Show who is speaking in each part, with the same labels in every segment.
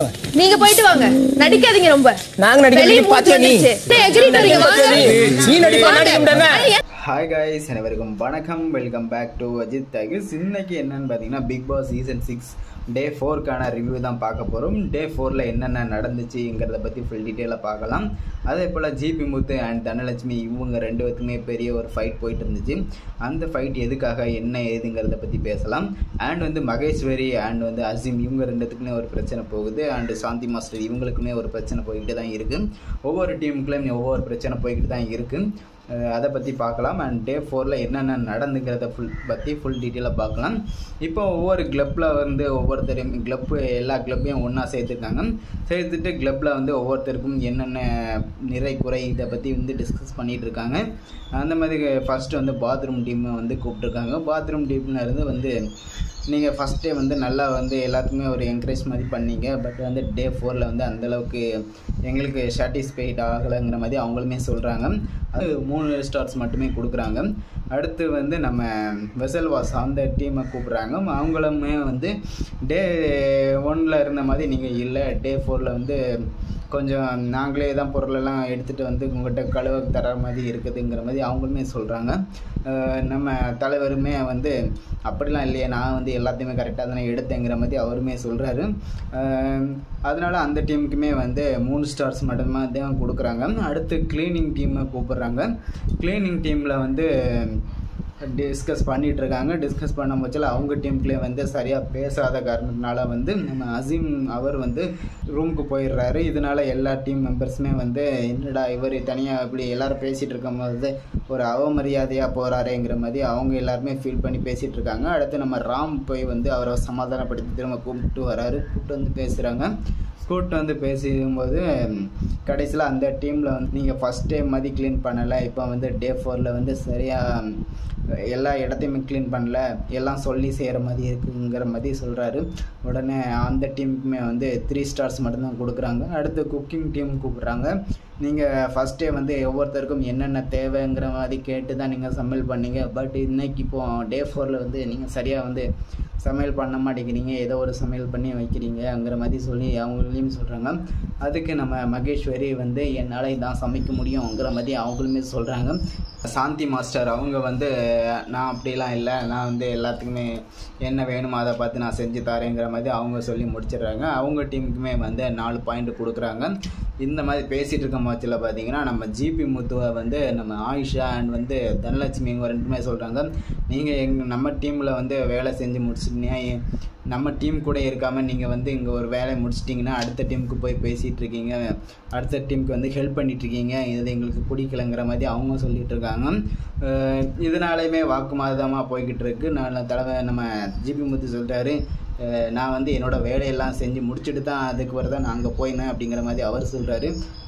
Speaker 1: நீங்க போயிட்டு வாங்க நடிக்காதீங்க ரொம்ப
Speaker 2: நாங்க நடிக்க
Speaker 1: வெளிய
Speaker 2: நடிக்க பாத்தியா நீ
Speaker 1: மூச்சு வந்துருச்சு. டேய், எகிறிட்டு வரீங்க, வாங்க.
Speaker 2: நீ நடிப்பா நடிக்க முடியாம
Speaker 3: ஹாய் காய்ஸ் அனைவருக்கும் வணக்கம் வெல்கம் பேக் டு அஜித் தகிஸ் இன்னைக்கு என்னன்னு பார்த்தீங்கன்னா Bigg Boss season six day ஃபோர்க்கான ரிவ்யூ தான் பார்க்க போகிறோம் டே ஃபோரில் என்னென்ன நடந்துச்சுங்கிறத பற்றி ஃபுல் டீட்டெயிலாக பார்க்கலாம் அதே போல் ஜிபி முத்து அண்ட் தனலட்சுமி இவங்க ரெண்டு பேத்துக்குமே பெரிய ஒரு ஃபைட் போயிட்டு இருந்துச்சு அந்த ஃபைட் எதுக்காக என்ன ஏதுங்கிறத பற்றி பேசலாம் அண்ட் வந்து மகேஸ்வரி அண்ட் வந்து அசீம் இவங்க ரெண்டுத்துக்குமே ஒரு பிரச்சனை போகுது அண்ட் சாந்தி மாஸ்டர் இவங்களுக்குமே ஒரு பிரச்சனை போய்கிட்டு தான் இருக்குது ஒவ்வொரு டீமுக்குள்ளேயும் ஒவ்வொரு பிரச்சனை போய்கிட்டு தான் இருக்குது அஹ் அதை பற்றி பார்க்கலாம் அண்ட் டே ஃபோரில் என்னென்ன நடந்துங்கிறத ஃபுல் பற்றி ஃபுல் டீட்டெயிலாக பார்க்கலாம் இப்போ ஒவ்வொரு கிளப்பில் வந்து ஒவ்வொருத்தரையும் கிளப்பு எல்லா கிளப்பையும் ஒன்றா சேர்த்துருக்காங்க சேர்த்துட்டு கிளப்பில் வந்து ஒவ்வொருத்தருக்கும் என்னென்ன நிறை குறை இதை பற்றி வந்து டிஸ்கஸ் பண்ணிகிட்டு இருக்காங்க அந்த மாதிரி ஃபஸ்ட்டு வந்து பாத்ரூம் டீம் வந்து கூப்பிட்ருக்காங்க பாத்ரூம் டீம்ல இருந்து வந்து நீங்கள் ஃபஸ்ட்டே வந்து நல்லா வந்து எல்லாத்துக்குமே ஒரு என்கரேஜ் மாதிரி பண்ணீங்க பட் வந்து டே ஃபோரில் வந்து அந்தளவுக்கு எங்களுக்கு சாட்டிஸ்ஃபைட் ஆகலைங்கிற மாதிரி அவங்களுமே சொல்கிறாங்க அது மூணு ஸ்டார்ஸ் மட்டுமே கொடுக்குறாங்க அடுத்து வந்து நம்ம வெசல் வாஸ் அந்த டீமை கூப்பிட்றாங்க அவங்களுமே வந்து டே ஒன்னில் இருந்த மாதிரி நீங்கள் இல்லை டே ஃபோரில் வந்து கொஞ்சம் நாங்களே தான் பொருளெல்லாம் எடுத்துகிட்டு வந்து உங்கள்கிட்ட கழுவ தர மாதிரி இருக்குதுங்கிற மாதிரி அவங்களுமே சொல்கிறாங்க நம்ம தலைவருமே வந்து அப்படிலாம் இல்லையே நான் வந்து எல்லாத்தையுமே கரெக்டாக தானே எடுத்தேங்கிற மாதிரி அவருமே சொல்கிறாரு அதனால் அந்த டீமுக்குமே வந்து மூணு ஸ்டார்ஸ் மட்டுமே தான் கொடுக்குறாங்க அடுத்து க்ளீனிங் டீமை கூப்பிட்றாங்க க்ளீனிங் டீமில் வந்து டிஸ்கஸ் பண்ணிட்டு இருக்காங்க டிஸ்கஸ் பண்ணும் பட்சத்தில் அவங்க டீமுக்குள்ளே வந்து சரியாக பேசாத காரணத்தினால வந்து நம்ம அசீம் அவர் வந்து ரூமுக்கு போயிடுறாரு இதனால எல்லா டீம் மெம்பர்ஸுமே வந்து என்னடா இவர் தனியாக இப்படி எல்லாரும் பேசிகிட்டு இருக்கும்போது ஒரு அவமரியாதையாக போகிறாரேங்கிற மாதிரி அவங்க எல்லாருமே ஃபீல் பண்ணி பேசிகிட்டு இருக்காங்க அடுத்து நம்ம ராம் போய் வந்து அவரை சமாதானப்படுத்தி திரும்ப கூப்பிட்டு வராரு கூப்பிட்டு வந்து பேசுகிறாங்க கூப்பிட்டு வந்து பேசும்போது கடைசியில் அந்த டீமில் வந்து நீங்கள் ஃபஸ்ட் டே மாதிரி க்ளீன் பண்ணலை இப்போ வந்து டே ஃபோரில் வந்து சரியாக எல்லா இடத்தையுமே க்ளீன் பண்ணல எல்லாம் சொல்லி செய்கிற மாதிரி இருக்குங்கிற மாதிரி சொல்கிறாரு உடனே அந்த டீமுக்குமே வந்து த்ரீ ஸ்டார்ஸ் மட்டும்தான் கொடுக்குறாங்க அடுத்து குக்கிங் டீம் கூப்பிட்றாங்க நீங்கள் ஃபஸ்ட்டே வந்து ஒவ்வொருத்தருக்கும் என்னென்ன தேவைங்கிற மாதிரி கேட்டு தான் நீங்கள் சமையல் பண்ணீங்க பட் இன்னைக்கு இப்போ டே ஃபோரில் வந்து நீங்கள் சரியாக வந்து சமையல் பண்ண மாட்டேங்கிறீங்க ஏதோ ஒரு சமையல் பண்ணி வைக்கிறீங்கங்கிற மாதிரி சொல்லி அவங்களையும் சொல்கிறாங்க அதுக்கு நம்ம மகேஸ்வரி வந்து என்னால் இதான் சமைக்க முடியுங்கிற மாதிரி அவங்களுமே சொல்கிறாங்க சாந்தி மாஸ்டர் அவங்க வந்து நான் அப்படிலாம் இல்லை நான் வந்து எல்லாத்துக்குமே என்ன வேணுமோ அதை பார்த்து நான் செஞ்சு தரேங்கிற மாதிரி அவங்க சொல்லி முடிச்சிடுறாங்க அவங்க டீமுக்குமே வந்து நாலு பாயிண்ட் கொடுக்குறாங்க இந்த மாதிரி பேசிகிட்டு இருக்க பட்சத்தில் பார்த்தீங்கன்னா நம்ம ஜிபி முத்துவை வந்து நம்ம ஆயிஷா அண்ட் வந்து தனலட்சுமி இவங்க ரெண்டுமே சொல்கிறாங்க நீங்கள் எங் நம்ம டீமில் வந்து வேலை செஞ்சு முடிச்சிட்டீங்க நம்ம டீம் கூட இருக்காமல் நீங்கள் வந்து இங்கே ஒரு வேலையை முடிச்சிட்டிங்கன்னா அடுத்த டீமுக்கு போய் பேசிகிட்டு இருக்கீங்க அடுத்த டீமுக்கு வந்து ஹெல்ப் பண்ணிட்டு இருக்கீங்க இது எங்களுக்கு பிடிக்கலங்கிற மாதிரி அவங்க சொல்லிட்டு இருக்காங்க இதனாலையுமே வாக்குவாதமாக போய்கிட்டு இருக்கு நான் தலைமை நம்ம ஜிபி முத்து சொல்லிட்டாரு நான் வந்து என்னோடய வேலையெல்லாம் செஞ்சு முடிச்சுட்டு தான் அதுக்கு வர தான் நான் அங்கே போயினேன் அப்படிங்கிற மாதிரி அவர் சொல்கிறாரு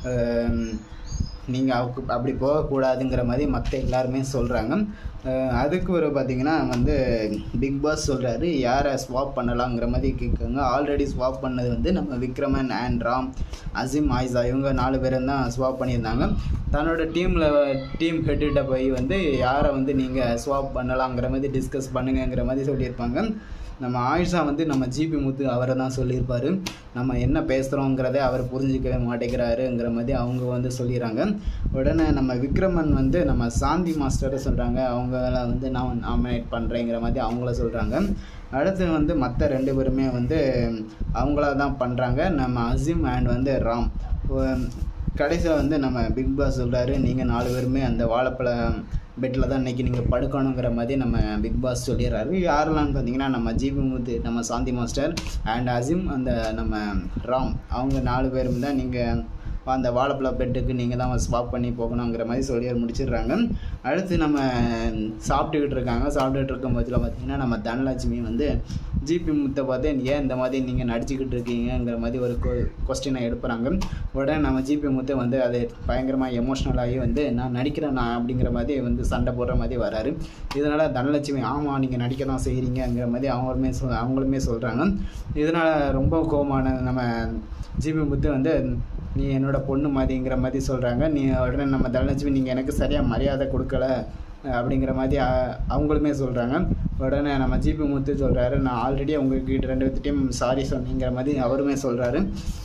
Speaker 3: நீங்கள் அவக்கு அப்படி போகக்கூடாதுங்கிற மாதிரி மற்ற எல்லாருமே சொல்கிறாங்க அதுக்கு ஒரு பார்த்தீங்கன்னா வந்து பிக் பாஸ் சொல்கிறாரு யாரை ஸ்வாப் பண்ணலாங்கிற மாதிரி கேட்குறாங்க ஆல்ரெடி ஸ்வாப் பண்ணது வந்து நம்ம விக்ரமன் அண்ட் ராம் அசிம் ஆயிசா இவங்க நாலு பேரும் தான் ஸ்வாப் பண்ணியிருந்தாங்க தன்னோட டீமில் டீம் ஹெட்டுகிட்ட போய் வந்து யாரை வந்து நீங்கள் ஸ்வாப் பண்ணலாங்கிற மாதிரி டிஸ்கஸ் பண்ணுங்கங்கிற மாதிரி சொல்லியிருப்பாங்க நம்ம ஆயிஷா வந்து நம்ம ஜிபி முத்து அவரை தான் சொல்லியிருப்பார் நம்ம என்ன பேசுகிறோங்கிறத அவர் புரிஞ்சிக்கவே மாட்டேங்கிறாருங்கிற மாதிரி அவங்க வந்து சொல்லிடுறாங்க உடனே நம்ம விக்ரமன் வந்து நம்ம சாந்தி மாஸ்டரை சொல்கிறாங்க அவங்கள வந்து நான் நாமினேட் பண்ணுறேங்கிற மாதிரி அவங்கள சொல்கிறாங்க அடுத்து வந்து மற்ற ரெண்டு பேருமே வந்து அவங்கள தான் பண்ணுறாங்க நம்ம அசிம் அண்ட் வந்து ராம் கடைசியில் வந்து நம்ம பிக் பாஸ் சொல்கிறாரு நீங்கள் நாலு பேருமே அந்த வாழைப்பழம் பெட்டில் தான் இன்றைக்கி நீங்கள் படுக்கணுங்கிற மாதிரி நம்ம பிக் பாஸ் சொல்லிடுறாரு யாரெல்லாம்னு பார்த்தீங்கன்னா நம்ம ஜிபி முத்து நம்ம சாந்தி மாஸ்டர் அண்ட் அசிம் அந்த நம்ம ராம் அவங்க நாலு பேரும் தான் நீங்கள் அந்த வாழைப்பழ பெட்டுக்கு நீங்கள் தான் ஸ்வாப் பண்ணி போகணுங்கிற மாதிரி சொல்லி முடிச்சிடுறாங்க அடுத்து நம்ம சாப்பிட்டுக்கிட்டு இருக்காங்க சாப்பிட்டுக்கிட்டு இருக்கும் போதில் பார்த்தீங்கன்னா நம்ம தனலட்சுமி வந்து ஜிபி முத்தை பார்த்து ஏன் இந்த மாதிரி நீங்கள் நடிச்சுக்கிட்டு இருக்கீங்கிற மாதிரி ஒரு கொஸ்டினை எடுப்புறாங்க உடனே நம்ம ஜிபி முத்தை வந்து அது பயங்கரமாக எமோஷ்னலாகி வந்து நான் நடிக்கிறேன் நான் அப்படிங்கிற மாதிரி வந்து சண்டை போடுற மாதிரி வராரு இதனால் தனலட்சுமி ஆமாம் நீங்கள் நடிக்க தான் செய்கிறீங்கிற மாதிரி அவங்களுமே சொல் அவங்களுமே சொல்கிறாங்க இதனால் ரொம்ப கோபமான நம்ம ஜிபி முத்து வந்து நீ என்னோட பொண்ணு மாதிரிங்கிற மாதிரி சொல்கிறாங்க நீ உடனே நம்ம தனலட்சுமி நீங்கள் எனக்கு சரியாக மரியாதை கொடுக்கல அப்படிங்கிற மாதிரி அ- அவங்களுமே சொல்கிறாங்க உடனே நம்ம ஜிபி முத்து சொல்கிறாரு நான் ஆல்ரெடி அவங்கக்கிட்ட ரெண்டு பேர்த்திட்டையும் சாரி சொன்னீங்கிற மாதிரி அவருமே சொல்கிறாரு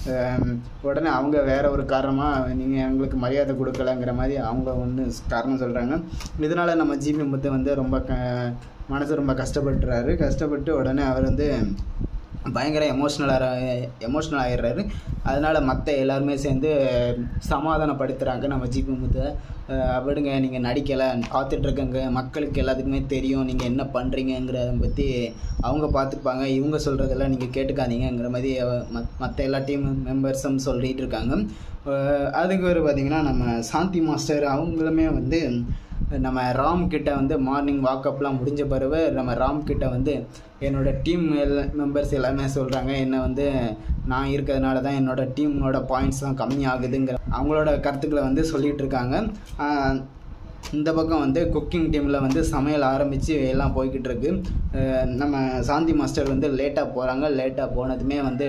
Speaker 3: உடனே அவங்க வேற ஒரு காரணமாக நீங்கள் எங்களுக்கு மரியாதை கொடுக்கலங்கிற மாதிரி அவங்க வந்து காரணம் சொல்கிறாங்க இதனால் நம்ம ஜிபி முத்து வந்து ரொம்ப க மனசு ரொம்ப கஷ்டப்பட்டுறாரு கஷ்டப்பட்டு உடனே அவர் வந்து பயங்கர எமோஷ்னலாக எமோஷ்னல் ஆகிடுறாரு அதனால் மற்ற எல்லாருமே சேர்ந்து சமாதானப்படுத்துகிறாங்க நம்ம ஜிபி முத்தை அஹ் விடுங்க நீங்கள் நடிக்கலை பார்த்துட்ருக்கங்க மக்களுக்கு எல்லாத்துக்குமே தெரியும் நீங்கள் என்ன பண்ணுறீங்கிறத பற்றி அவங்க பார்த்துப்பாங்க இவங்க சொல்கிறதெல்லாம் நீங்கள் கேட்டுக்காதீங்கங்கிற மாதிரி மற்ற எல்லா டீம் மெம்பர்ஸும் சொல்லிகிட்டு இருக்காங்க அஹ் அதுக்கு ஒரு பார்த்திங்கன்னா நம்ம சாந்தி மாஸ்டர் அவங்களுமே வந்து நம்ம ராம் கிட்ட வந்து மார்னிங் வாக்கப்லாம் முடிஞ்ச பிறகு நம்ம ராம் கிட்ட வந்து என்னோட டீம் எல்லா மெம்பர்ஸ் எல்லாமே சொல்கிறாங்க என்ன வந்து நான் இருக்கிறதுனால தான் என்னோட டீமோட பாயிண்ட்ஸ்லாம் கம்மி ஆகுதுங்கிற அவங்களோட கருத்துக்களை வந்து சொல்லிகிட்டு இருக்காங்க ஆஹ் இந்த பக்கம் வந்து குக்கிங் டீமில் வந்து சமையல் ஆரம்பித்து எல்லாம் போய்கிட்டு இருக்கு அஹ் நம்ம சாந்தி மாஸ்டர் வந்து லேட்டாக போகிறாங்க லேட்டாக போனதுமே வந்து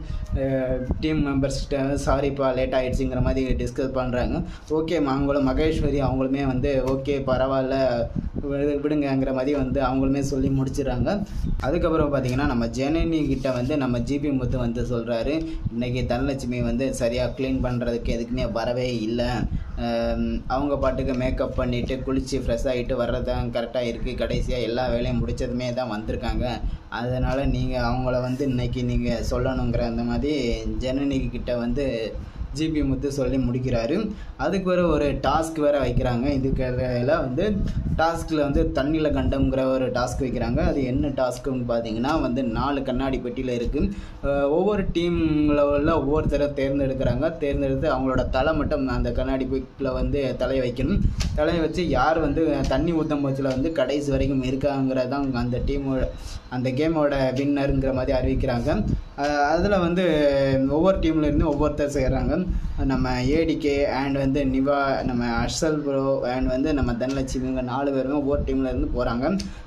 Speaker 3: டீம் மெம்பர்ஸ்கிட்ட சாரிப்பா லேட் ஆகிடுச்சிங்கிற மாதிரி டிஸ்கஸ் பண்ணுறாங்க ஓகே அவங்களும் மகேஸ்வரி அவங்களுமே வந்து ஓகே பரவாயில்ல விடு- விடுங்கங்கிற மாதிரி வந்து அவங்களுமே சொல்லி முடிச்சிடுறாங்க அதுக்கப்புறம் பார்த்தீங்கன்னா நம்ம ஜனனி கிட்ட வந்து நம்ம ஜிபி முத்து வந்து சொல்கிறாரு இன்னைக்கு தனலட்சுமி வந்து சரியாக க்ளீன் பண்ணுறதுக்கு எதுக்குமே வரவே இல்லை ஆம், அவங்க பாட்டுக்கு மேக்கப் பண்ணிவிட்டு குளித்து ஃப்ரெஷ் ஆகிட்டு வர்றது தான் கரெக்டாக இருக்குது கடைசியாக எல்லா வேலையும் முடிச்சதுமே தான் வந்திருக்காங்க அதனால் நீங்கள் அவங்கள வந்து இன்னைக்கு நீங்கள் சொல்லணுங்கிற அந்த மாதிரி ஜனனி கிட்ட வந்து ஜிபி முத்து சொல்லி முடிக்கிறாரு அதுக்கு வேறு ஒரு டாஸ்க் வேறு வைக்கிறாங்க இதுக்கு இடையில வந்து டாஸ்கில் வந்து தண்ணியில் கண்டம்ங்கிற ஒரு டாஸ்க் வைக்கிறாங்க அது என்ன டாஸ்க்குன்னு பார்த்தீங்கன்னா வந்து நாலு கண்ணாடி பெட்டியில் இருக்குது ஒவ்வொரு டீமில் உள்ள ஒவ்வொருத்தரை தேர்ந்தெடுக்கிறாங்க தேர்ந்தெடுத்து அவங்களோட தலை மட்டும் அந்த கண்ணாடி பெட்டியில் வந்து தலையை வைக்கணும் தலையை வச்சு யார் வந்து தண்ணி ஊற்றும் பட்சத்தில் வந்து கடைசி வரைக்கும் இருக்காங்கிறதான் அந்த டீமோட அந்த கேமோட வின்னருங்கிற மாதிரி அறிவிக்கிறாங்க அதில் வந்து ஒவ்வொரு டீம்ல இருந்து ஒவ்வொருத்தர் செய்கிறாங்க நம்ம ஏடிகே அண்ட் வந்து நிவா நம்ம அர்ஷல் ப்ரோ அண்ட் வந்து நம்ம தனலட்சுமி இவங்க நாலு பேருமே ஒவ்வொரு டீம்ல இருந்து போகிறாங்க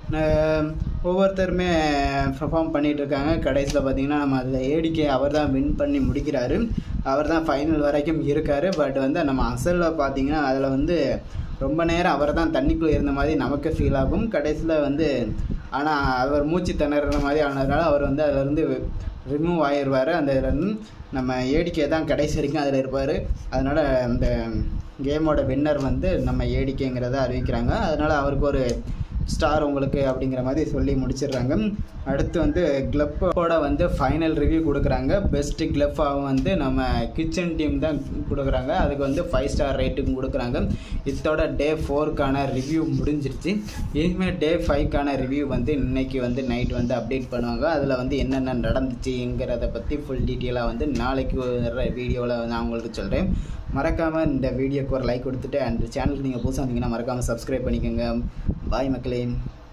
Speaker 3: ஒவ்வொருத்தருமே பெர்ஃபார்ம் பண்ணிட்டு இருக்காங்க கடைசியில் பார்த்தீங்கன்னா நம்ம அதில் ஏடிகே அவர் தான் வின் பண்ணி முடிக்கிறாரு அவர் தான் ஃபைனல் வரைக்கும் இருக்கார் பட் வந்து நம்ம அசலில் பார்த்தீங்கன்னா அதில் வந்து ரொம்ப நேரம் அவர் தான் தண்ணிக்குள்ளே இருந்த மாதிரி நமக்கு ஃபீல் ஆகும் கடைசியில் வந்து ஆனால் அவர் மூச்சு திணற மாதிரி ஆனதுனால அவர் வந்து அதிலேருந்து ரிமூவ் ஆயிடுவார் அந்த இதுலேருந்து நம்ம ஏடிகே தான் கடைசி வரைக்கும் அதில் இருப்பார் அதனால் அந்த கேமோட வின்னர் வந்து நம்ம ஏடிகேங்கிறத அறிவிக்கிறாங்க அதனால் அவருக்கு ஒரு ஸ்டார் உங்களுக்கு அப்படிங்கிற மாதிரி சொல்லி முடிச்சிடுறாங்க அடுத்து வந்து கிளப்போட வந்து ஃபைனல் ரிவ்யூ கொடுக்குறாங்க பெஸ்ட் கிளப்பாக வந்து நம்ம கிச்சன் டீம் தான் கொடுக்குறாங்க அதுக்கு வந்து ஃபைவ் ஸ்டார் ரேட்டுக்கும் கொடுக்குறாங்க இதோட டே ஃபோருக்கான ரிவ்யூ முடிஞ்சிருச்சு இனிமேல் டே ஃபைவ்க்கான ரிவ்யூ வந்து இன்னைக்கு வந்து நைட் வந்து அப்டேட் பண்ணுவாங்க அதில் வந்து என்னென்ன நடந்துச்சுங்கிறத பற்றி ஃபுல் டீட்டெயிலாக வந்து நாளைக்கு வர வீடியோவில் நான் உங்களுக்கு சொல்கிறேன் மறக்காமல் இந்த வீடியோக்கு ஒரு லைக் கொடுத்துட்டு அண்ட் சேனலுக்கு நீங்கள் புதுசாக வந்தீங்கன்னா மறக்காமல் சப்ஸ்கிரைப் பண்ணிக்கோங்க பாய் மக்களே